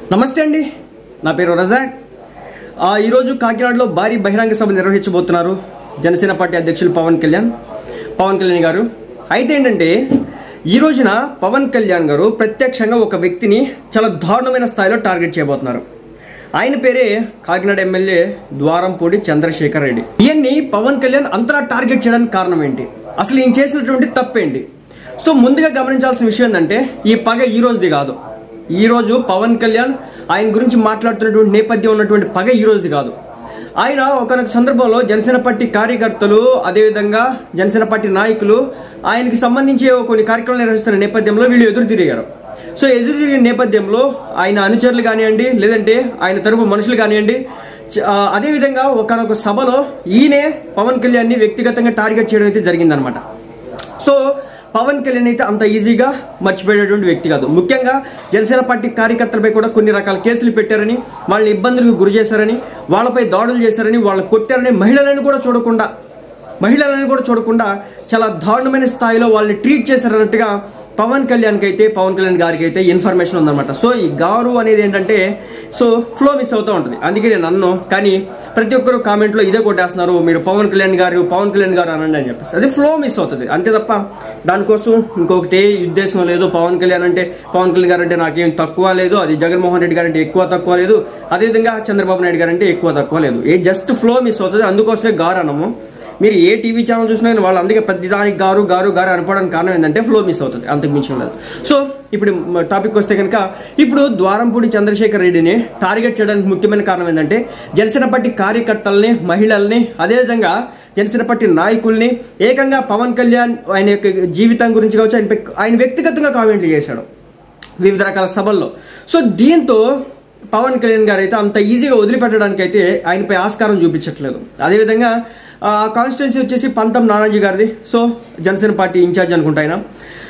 నమస్తే అండి నా పేరు రజాక్ ఆ, ఈరోజు కాకినాడలో భారీ బహిరంగ సభ నిర్వహించబోతున్నారు జనసేన పార్టీ అధ్యక్షులు పవన్ కళ్యాణ్ పవన్ కళ్యాణ్ గారు అయితే ఏంటంటే ఈ రోజున పవన్ కళ్యాణ్ గారు ప్రత్యక్షంగా ఒక వ్యక్తిని చాలా దారుణమైన స్థాయిలో టార్గెట్ చేయబోతున్నారు ఆయన పేరే కాకినాడ ఎమ్మెల్యే ద్వారంపూడి చంద్రశేఖర్ రెడ్డి ఈయన్ని పవన్ కళ్యాణ్ అంతలా టార్గెట్ చేయడానికి కారణం ఏంటి అసలు ఈయన చేసినటువంటి తప్పేంటి సో ముందుగా గమనించాల్సిన విషయం ఏంటంటే ఈ పగ ఈ రోజుది కాదు ఈ రోజు పవన్ కళ్యాణ్ ఆయన గురించి మాట్లాడుతున్నటువంటి నేపథ్యం ఉన్నటువంటి పగ ఈ రోజుది కాదు ఆయన ఒకనొక సందర్భంలో జనసేన పార్టీ కార్యకర్తలు అదేవిధంగా జనసేన పార్టీ నాయకులు ఆయనకి సంబంధించి కొన్ని కార్యక్రమాలు నిర్వహిస్తున్న నేపథ్యంలో వీళ్ళు ఎదురు తిరిగారు సో ఎదురు తిరిగిన నేపథ్యంలో ఆయన అనుచరులు కానివ్వండి లేదంటే ఆయన తరపు మనుషులు కానివ్వండి చ- ఆ, అదేవిధంగా ఒకనొక సభలో ఈయనే పవన్ కళ్యాణ్ని వ్యక్తిగతంగా టార్గెట్ చేయడం అయితే జరిగిందనమాట సో పవన్ కళ్యాణ్ అయితే అంత ఈజీగా మర్చిపోయేటువంటి వ్యక్తి కాదు ముఖ్యంగా జనసేన పార్టీ కార్యకర్తలపై కూడా కొన్ని రకాల కేసులు పెట్టారని వాళ్ళ ఇబ్బందులకు గురి చేశారని వాళ్ళపై దాడులు చేశారని వాళ్ళు కొట్టారని మహిళలను కూడా చూడకుండా మహిళలను కూడా చూడకుండా చాలా దారుణమైన స్థాయిలో వాళ్ళని ట్రీట్ చేశారన్నట్టుగా పవన్ కళ్యాణ్కి అయితే పవన్ కళ్యాణ్ గారికి అయితే ఇన్ఫర్మేషన్ ఉందన్నమాట సో ఈ గారు అనేది ఏంటంటే సో ఫ్లో మిస్ అవుతూ ఉంటుంది అందుకే నేను అన్ను కానీ ప్రతి ఒక్కరు కామెంట్లో ఇదే కొట్టేస్తున్నారు మీరు పవన్ కళ్యాణ్ గారు పవన్ కళ్యాణ్ గారు అనండి అని చెప్పేసి అది ఫ్లో మిస్ అవుతుంది అంతే తప్ప దానికోసం ఇంకొకటి ఉద్దేశం లేదు పవన్ కళ్యాణ్ అంటే పవన్ కళ్యాణ్ గారు అంటే నాకేం తక్కువ లేదు అది జగన్మోహన్ రెడ్డి గారు అంటే ఎక్కువ తక్కువ లేదు అదేవిధంగా చంద్రబాబు నాయుడు గారు అంటే ఎక్కువ తక్కువ లేదు ఏ జస్ట్ ఫ్లో మిస్ అవుతుంది అందుకోసమే గారు అనము మీరు ఏ టీవీ ఛానల్ చూసినా కానీ వాళ్ళు అందుకే ప్రతి దానికి గారు గారు గారు అనుకోవడానికి కారణం ఏంటంటే ఫ్లో మిస్ అవుతుంది అంతకు మించి లేదు సో ఇప్పుడు టాపిక్ వస్తే కనుక ఇప్పుడు ద్వారంపూడి చంద్రశేఖర్ రెడ్డిని టార్గెట్ చేయడానికి ముఖ్యమైన కారణం ఏంటంటే జనసేన పార్టీ కార్యకర్తల్ని మహిళల్ని అదేవిధంగా జనసేన పార్టీ నాయకుల్ని ఏకంగా పవన్ కళ్యాణ్ ఆయన యొక్క జీవితం గురించి కావచ్చు ఆయన ఆయన వ్యక్తిగతంగా కామెంట్లు చేశాడు వివిధ రకాల సభల్లో సో దీంతో పవన్ కళ్యాణ్ గారు అయితే అంత ఈజీగా వదిలిపెట్టడానికి అయితే ఆయనపై ఆస్కారం చూపించట్లేదు అదేవిధంగా ఆ కాన్స్టిట్యున్సీ వచ్చేసి పంతం నానాజీ గారిది సో జనసేన పార్టీ ఇన్ఛార్జ్ అనుకుంటా ఆయన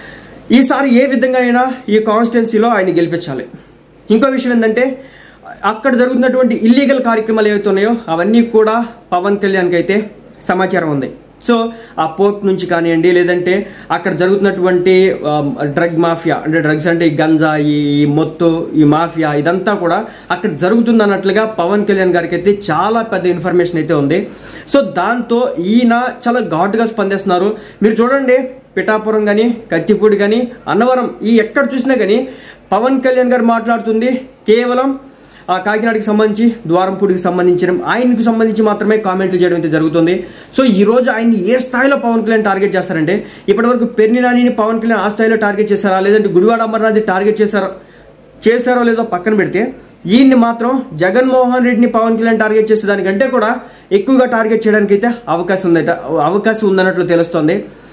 ఈసారి ఏ విధంగా అయినా ఈ కాన్స్టిట్యున్సీలో ఆయన గెలిపించాలి ఇంకో విషయం ఏంటంటే అక్కడ జరుగుతున్నటువంటి ఇల్లీగల్ కార్యక్రమాలు ఏవైతే ఉన్నాయో అవన్నీ కూడా పవన్ కళ్యాణ్కి అయితే సమాచారం ఉంది సో ఆ పోర్ట్ నుంచి కానివ్వండి లేదంటే అక్కడ జరుగుతున్నటువంటి డ్రగ్ మాఫియా అంటే డ్రగ్స్ అంటే ఈ గంజా ఈ ఈ మొత్తు ఈ మాఫియా ఇదంతా కూడా అక్కడ జరుగుతుంది అన్నట్లుగా పవన్ కళ్యాణ్ గారికి అయితే చాలా పెద్ద ఇన్ఫర్మేషన్ అయితే ఉంది సో దాంతో ఈయన చాలా ఘాటుగా స్పందిస్తున్నారు మీరు చూడండి పిఠాపురం కానీ కత్తిపూడి కానీ అన్నవరం ఈ ఎక్కడ చూసినా కానీ పవన్ కళ్యాణ్ గారు మాట్లాడుతుంది కేవలం ఆ కాకినాడకి సంబంధించి ద్వారంపూడికి సంబంధించిన ఆయనకు సంబంధించి మాత్రమే కామెంట్లు చేయడం అయితే జరుగుతుంది సో ఈ రోజు ఆయన్ని ఏ స్థాయిలో పవన్ కళ్యాణ్ టార్గెట్ చేస్తారంటే ఇప్పటివరకు పెర్ని నానిని పవన్ కళ్యాణ్ ఆ స్థాయిలో టార్గెట్ చేశారా లేదంటే గుడివాడ అమర్నాథ్ టార్గెట్ చేశారా చేశారో లేదో పక్కన పెడితే ఈయన్ని మాత్రం జగన్మోహన్ రెడ్డిని పవన్ కళ్యాణ్ టార్గెట్ చేసేదానికంటే కూడా ఎక్కువగా టార్గెట్ చేయడానికి అయితే అవకాశం ఉందట అవకాశం ఉందన్నట్లు తెలుస్తోంది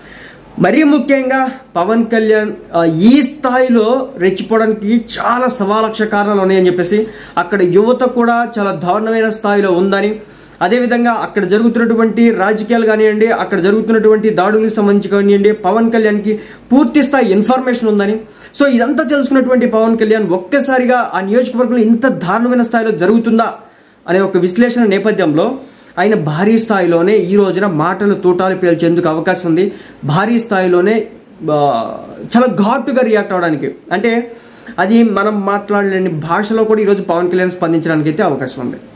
మరీ ముఖ్యంగా పవన్ కళ్యాణ్ ఆ, ఈ స్థాయిలో రెచ్చిపోవడానికి చాలా సవాలక్ష కారణాలు ఉన్నాయని చెప్పేసి అక్కడ యువత కూడా చాలా దారుణమైన స్థాయిలో ఉందని అదేవిధంగా అక్కడ జరుగుతున్నటువంటి రాజకీయాలు కానివ్వండి అక్కడ జరుగుతున్నటువంటి దాడులకు సంబంధించి కానివ్వండి పవన్ కళ్యాణ్కి పూర్తి స్థాయి ఇన్ఫర్మేషన్ ఉందని సో ఇదంతా తెలుసుకున్నటువంటి పవన్ కళ్యాణ్ ఒక్కసారిగా ఆ నియోజకవర్గంలో ఇంత దారుణమైన స్థాయిలో జరుగుతుందా అనే ఒక విశ్లేషణ నేపథ్యంలో ఆయన భారీ స్థాయిలోనే ఈ రోజున మాటలు తూటాలు పేల్చేందుకు అవకాశం ఉంది భారీ స్థాయిలోనే ఆ, చాలా ఘాటుగా రియాక్ట్ అవడానికి అంటే అది మనం మాట్లాడలేని భాషలో కూడా ఈరోజు పవన్ కళ్యాణ్ స్పందించడానికి అయితే అవకాశం ఉంది